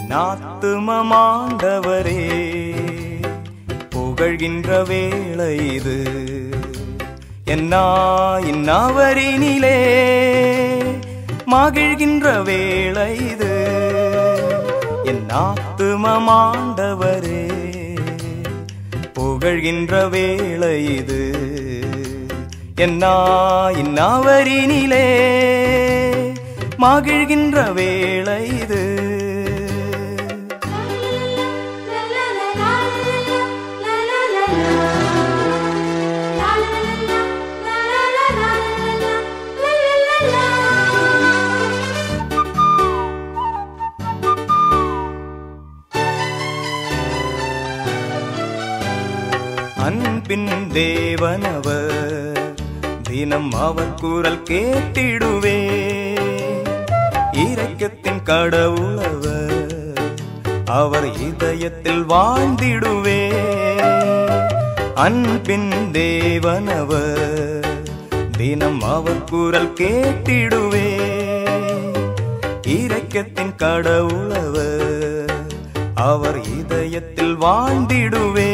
என் ஆத்துமமாண்டவரே புகழ்கின்ற வேளை இது என்னா இந்நாவரினிலே மகிழ்கின்ற வேளை இது என் ஆத்துமமாண்டவரே புகழ்கின்ற வேளை இது என்னா இந்நாவரினிலே மகிழ்கின்ற வேளை இது அன்பின் தேவனவர் தினம் அவர் குரல் கேட்டிடுவே இரக்கத்தின் கடவுளவர் அவர் இதயத்தில் வாழ்ந்திடுவே அன்பின் தேவனவர் தினம் அவர் குரல் கேட்டிடுவே இரக்கத்தின் கடவுளவர் அவர் இதயத்தில் வாழ்ந்திடுவே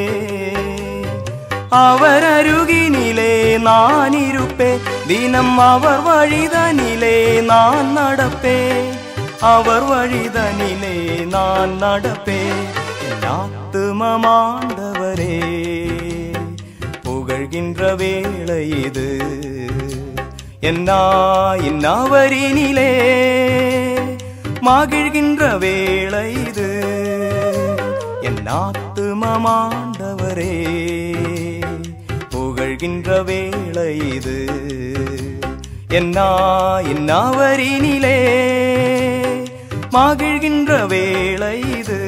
அவர் அருகினிலே நான் இருப்பேன் தினம் அவர் வழிதனிலே நான் நடப்பேன் அவர் வழிதனிலே நான் நடப்பேன் என் ஆத்துமமாண்டவரே புகழ்கின்ற வேளை இது என்னா இந்நாவரினிலே மகிழ்கின்ற வேளை இது என் ஆத்துமமாண்டவரே புகழ்கின்ற வேளை இது என்னா இந்நாவரினிலே மகிழ்கின்ற வேளை இது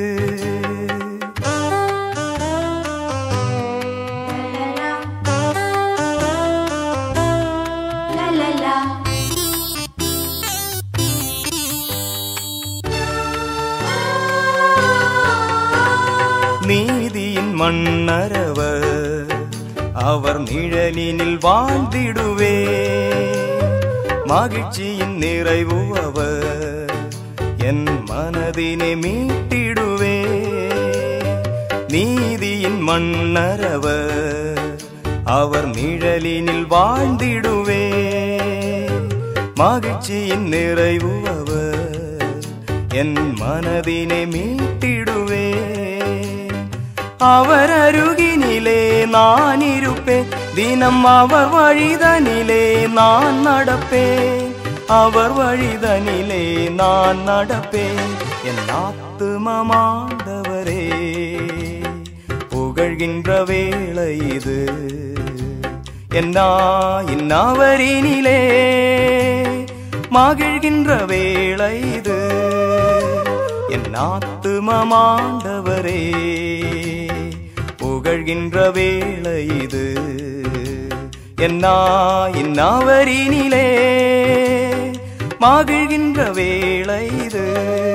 நீதியின் மன்னரவர் அவர் நிழலினில் வாழ்ந்திடுவே மகிழ்ச்சியின் நிறைவு அவர் என் மனதினை மீட்டிடுவே நீதியின் மன்னரவர் அவர் நிழலினில் வாழ்ந்திடுவே மகிழ்ச்சியின் நிறைவு அவர் என் மனதினை மீட்டிடுவே அவர் அருகினிலே நான் இருப்பேன் தினம் அவர் வழிதனிலே நான் நடப்பேன் அவர் வழிதனிலே நான் நடப்பேன் என் ஆத்துமமாண்டவரே புகழ்கின்ற வேளை இது என்னா இந்நாவரினிலே மகிழ்கின்ற வேளை இது என் ஆத்துமமாண்டவரே புகழ்கின்ற வேளை இது என்னா இந்நாவரினிலே மகிழ்கின்ற வேளை இது